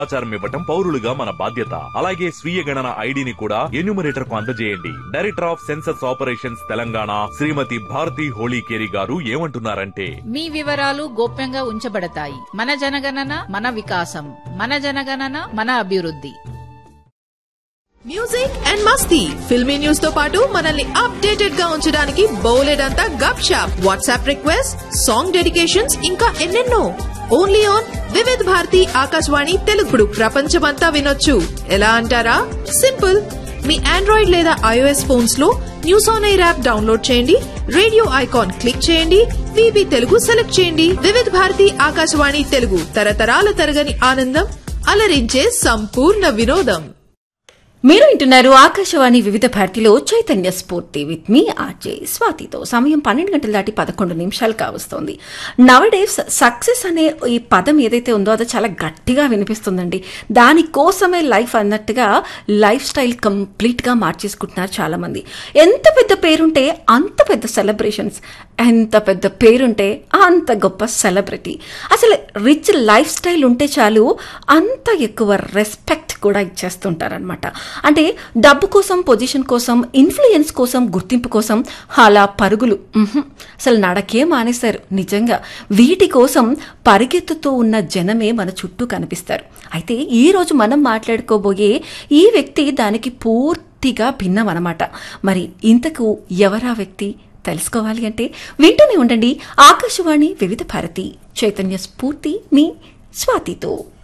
సమాచారం ఇవ్వటం పౌరులుగా మన బాధ్యత అలాగే స్వీయ గణన ఐడిని కూడా ఎన్యూమరేటర్ కు అందజేయండి director of census operations Telangana Shrimati Bharati Holikeri garu ఏమంటున్నారంటే మీ వివరాలు గోప్యంగా ఉంచబడతాయి మన జనగణన మన వికాసం మన జనగణన మన అభివృద్ధి మ్యూజిక్ అండ్ మస్తీ ఫిల్మీ న్యూస్ తో పాటు మనల్ని అప్డేటెడ్ గా ఉంచడానికి బౌలెడ్ అంతా గప్ షాప్ వాట్సాప్ రిక్వెస్ట్ సాంగ్ డెడికేషన్స్ ఇంకా ఎన్నెన్నో ఓన్లీ ఆన్ వివిధ్ భారతి ఆకాశవాణి తెలుగుడు ప్రపంచమంతా వినొచ్చు ఎలా అంటారా సింపుల్ మీ ఆండ్రాయిడ్ లేదా ఐఓఎస్ ఫోన్స్ లో news on air app download చేయండి రేడియో ఐకాన్ క్లిక్ చేయండి వివి తెలుగు సెలెక్ట్ చేయండి వివిధ్ భారతి ఆకాశవాణి తెలుగు తరతరాల తరగని ఆనందం అలరించే సంపూర్ణ వినోదం మీరు వింటున్నారు ఆకాశవాణి వివిధ భారతిలో చైతన్య స్ఫూర్తి విత్ మీ ఆర్జే స్వాతితో సమయం పన్నెండు గంటల దాటి పదకొండు నిమిషాలు కావస్తోంది నవడేస్ సక్సెస్ అనే ఈ పదం ఏదైతే ఉందో అది చాలా గట్టిగా వినిపిస్తుందండి దానికోసమే లైఫ్ అన్నట్టుగా లైఫ్ స్టైల్ కంప్లీట్గా మార్చేసుకుంటున్నారు చాలా మంది ఎంత పెద్ద పేరుంటే అంత పెద్ద సెలబ్రేషన్స్ ఎంత పెద్ద పేరుంటే అంత గొప్ప సెలబ్రిటీ అసలు రిచ్ లైఫ్ స్టైల్ ఉంటే చాలు అంత ఎక్కువ రెస్పెక్ట్ కూడా ఇచ్చేస్తుంటారనమాట అంటే డబ్బు కోసం పొజిషన్ కోసం ఇన్ఫ్లుయెన్స్ కోసం గుర్తింపు కోసం అలా పరుగులు ఉహుం, అసలు నడకే మానేశారు నిజంగా వీటి కోసం పరిగెత్తుతూ ఉన్న జనమే మన చుట్టూ కనిపిస్తారు అయితే ఈ రోజు మనం మాట్లాడుకోబోయే ఈ వ్యక్తి దానికి పూర్తిగా భిన్నం అనమాట మరి ఇంతకు ఎవరా వ్యక్తి తెలుసుకోవాలి అంటే వింటూనే ఉండండి ఆకాశవాణి వివిధ భారతి చైతన్య స్ఫూర్తి మీ స్వాతితో